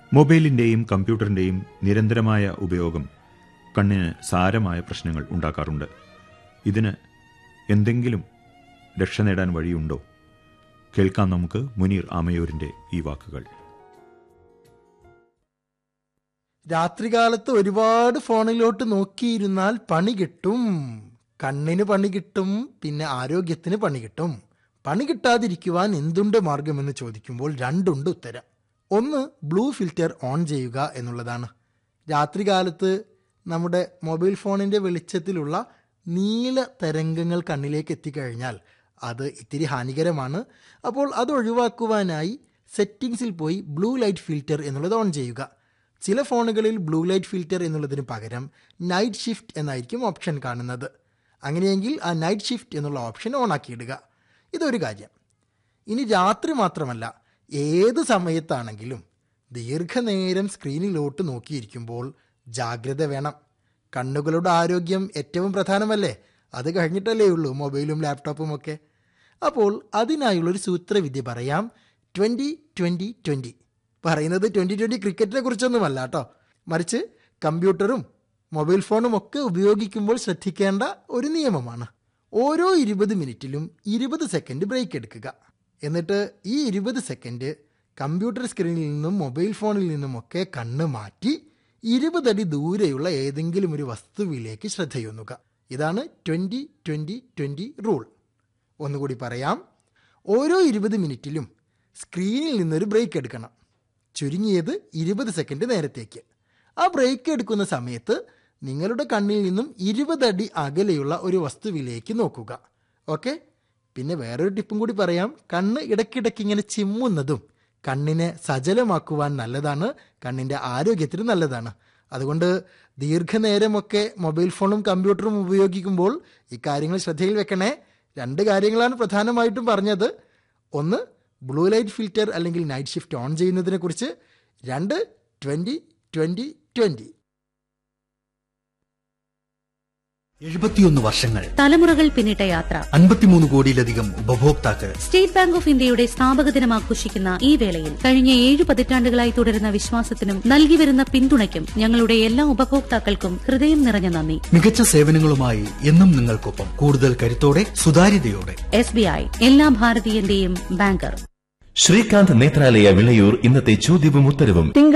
മൊബൈലിന്റെയും കമ്പ്യൂട്ടറിന്റെയും നിരന്തരമായ ഉപയോഗം കണ്ണിന് സാരമായ പ്രശ്നങ്ങൾ ഉണ്ടാക്കാറുണ്ട് ഇതിന് എന്തെങ്കിലും രക്ഷ നേടാൻ വഴിയുണ്ടോ കേൾക്കാം നമുക്ക് മുനീർ ആമയൂരിന്റെ ഈ വാക്കുകൾ രാത്രികാലത്ത് ഒരുപാട് ഫോണിലോട്ട് നോക്കിയിരുന്നാൽ പണി കിട്ടും കണ്ണിന് പണി കിട്ടും പിന്നെ ആരോഗ്യത്തിന് പണി കിട്ടും പണി കിട്ടാതിരിക്കുവാൻ എന്തുണ്ട് മാർഗമെന്ന് ചോദിക്കുമ്പോൾ രണ്ടുണ്ട് ഉത്തരം ഒന്ന് ബ്ലൂ ഫിൽറ്റർ ഓൺ ചെയ്യുക എന്നുള്ളതാണ് രാത്രികാലത്ത് നമ്മുടെ മൊബൈൽ ഫോണിൻ്റെ വെളിച്ചത്തിലുള്ള നീല തരംഗങ്ങൾ കണ്ണിലേക്ക് എത്തിക്കഴിഞ്ഞാൽ അത് ഇത്തിരി ഹാനികരമാണ് അപ്പോൾ അത് ഒഴിവാക്കുവാനായി സെറ്റിംഗ്സിൽ പോയി ബ്ലൂ ലൈറ്റ് ഫിൽറ്റർ എന്നുള്ളത് ഓൺ ചെയ്യുക ചില ഫോണുകളിൽ ബ്ലൂ ലൈറ്റ് ഫിൽറ്റർ എന്നുള്ളതിന് പകരം നൈറ്റ് ഷിഫ്റ്റ് എന്നായിരിക്കും ഓപ്ഷൻ കാണുന്നത് അങ്ങനെയെങ്കിൽ ആ നൈറ്റ് ഷിഫ്റ്റ് എന്നുള്ള ഓപ്ഷൻ ഓൺ ആക്കിയിടുക ഇതൊരു കാര്യം ഇനി രാത്രി മാത്രമല്ല ഏത് സമയത്താണെങ്കിലും ദീർഘനേരം സ്ക്രീനിലോട്ട് നോക്കിയിരിക്കുമ്പോൾ ജാഗ്രത വേണം കണ്ണുകളുടെ ആരോഗ്യം ഏറ്റവും പ്രധാനമല്ലേ അത് കഴിഞ്ഞിട്ടല്ലേ ഉള്ളൂ മൊബൈലും ലാപ്ടോപ്പും ഒക്കെ അപ്പോൾ അതിനായുള്ളൊരു സൂത്രവിദ്യ പറയാം ട്വൻ്റി ട്വൻ്റി ട്വൻ്റി പറയുന്നത് ട്വൻ്റി ട്വൻ്റി ക്രിക്കറ്റിനെ കുറിച്ചൊന്നുമല്ല കേട്ടോ മറിച്ച് കമ്പ്യൂട്ടറും മൊബൈൽ ഫോണും ഒക്കെ ഉപയോഗിക്കുമ്പോൾ ശ്രദ്ധിക്കേണ്ട ഒരു നിയമമാണ് ഓരോ ഇരുപത് മിനിറ്റിലും ഇരുപത് സെക്കൻഡ് ബ്രേക്ക് എടുക്കുക എന്നിട്ട് ഈ ഇരുപത് സെക്കൻഡ് കമ്പ്യൂട്ടർ സ്ക്രീനിൽ നിന്നും മൊബൈൽ ഫോണിൽ നിന്നുമൊക്കെ കണ്ണ് മാറ്റി ഇരുപതടി ദൂരെയുള്ള ഏതെങ്കിലും ഒരു വസ്തുവിലേക്ക് ശ്രദ്ധയൊന്നുക ഇതാണ് ട്വൻ്റി ട്വൻ്റി ട്വൻ്റി റൂൾ ഒന്നുകൂടി പറയാം ഓരോ ഇരുപത് മിനിറ്റിലും സ്ക്രീനിൽ നിന്നൊരു ബ്രേക്ക് എടുക്കണം ചുരുങ്ങിയത് ഇരുപത് സെക്കൻഡ് നേരത്തേക്ക് ആ ബ്രേക്ക് എടുക്കുന്ന സമയത്ത് നിങ്ങളുടെ കണ്ണിൽ നിന്നും ഇരുപതടി അകലെയുള്ള ഒരു വസ്തുവിലേക്ക് നോക്കുക ഓക്കെ പിന്നെ വേറൊരു ടിപ്പും കൂടി പറയാം കണ്ണ് ഇടയ്ക്കിടയ്ക്ക് ഇങ്ങനെ ചിമ്മുന്നതും കണ്ണിനെ സജലമാക്കുവാൻ നല്ലതാണ് കണ്ണിൻ്റെ ആരോഗ്യത്തിന് നല്ലതാണ് അതുകൊണ്ട് ദീർഘനേരമൊക്കെ മൊബൈൽ ഫോണും കമ്പ്യൂട്ടറും ഉപയോഗിക്കുമ്പോൾ ഇക്കാര്യങ്ങൾ ശ്രദ്ധയിൽ വെക്കണേ രണ്ട് കാര്യങ്ങളാണ് പ്രധാനമായിട്ടും പറഞ്ഞത് ഒന്ന് ബ്ലൂ ലൈറ്റ് ഫിൽറ്റർ അല്ലെങ്കിൽ നൈറ്റ് ഷിഫ്റ്റ് ഓൺ ചെയ്യുന്നതിനെ കുറിച്ച് രണ്ട് ട്വൻ്റി ട്വൻ്റി ട്വൻ്റി എഴുപത്തിയൊന്ന് വർഷങ്ങൾ തലമുറകൾ പിന്നിട്ട യാത്ര അൻപത്തിമൂന്ന് കോടിയിലധികം ഉപഭോക്താക്കൾ സ്റ്റേറ്റ് ബാങ്ക് ഓഫ് ഇന്ത്യയുടെ സ്ഥാപക ദിനം ആഘോഷിക്കുന്ന ഈ വേളയിൽ കഴിഞ്ഞ ഏഴ് പതിറ്റാണ്ടുകളായി തുടരുന്ന വിശ്വാസത്തിനും നൽകി വരുന്ന പിന്തുണയ്ക്കും ഞങ്ങളുടെ എല്ലാ ഉപഭോക്താക്കൾക്കും ഹൃദയം നിറഞ്ഞ നന്ദി മികച്ച സേവനങ്ങളുമായി എന്നും നിങ്ങൾക്കൊപ്പം കൂടുതൽ കരുത്തോടെ സുതാര്യതയോടെ എസ് ബി ഐ എല്ലാ ഭാരതീയന്റെയും ബാങ്കർ ശ്രീകാന്ത് നേത്രാലയ വിളയൂർ ഇന്നത്തെ ചോദ്യവും ഉത്തരവും